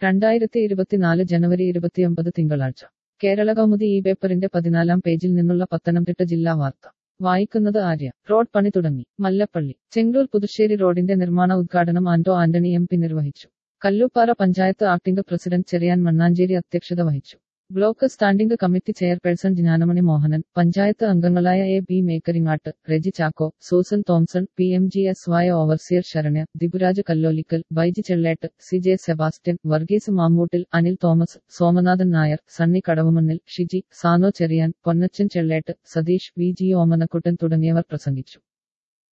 രണ്ടായിരത്തി ഇരുപത്തിനാല് ജനുവരി ഇരുപത്തിയൊമ്പത് തിങ്കളാഴ്ച കേരള കൗമുദി ഈ പേപ്പറിന്റെ പതിനാലാം പേജിൽ നിന്നുള്ള പത്തനംതിട്ട ജില്ലാ വാർത്ത വായിക്കുന്നത് ആര്യ റോഡ് പണി തുടങ്ങി മല്ലപ്പള്ളി ചെങ്കൂർ പുതുശ്ശേരി റോഡിന്റെ നിർമ്മാണ ഉദ്ഘാടനം ആന്റോ ആന്റണി എം പി നിർവഹിച്ചു കല്ലൂപ്പാറ പഞ്ചായത്ത് ആക്ടിംഗ് പ്രസിഡന്റ് ചെറിയാൻ മണ്ണാഞ്ചേരി അധ്യക്ഷത വഹിച്ചു block standing committee chairperson Gnanamani Mohanan panchayat അംഗങ്ങളായ A B Mekkaringattu Reji Chacko Susan Thomson P M G S Y overseer Saranya Dipuraj Kallolickal Baiji Chellettu C J Sebastian Varghese Mammoottil Anil Thomas Somanathan Nair Sunny Kadavumannil Shiji Sano Cherian Ponnachan Chellettu Satheesh V G Omanakuttan തുടങ്ങിയവർ പ്രസംഗിച്ചു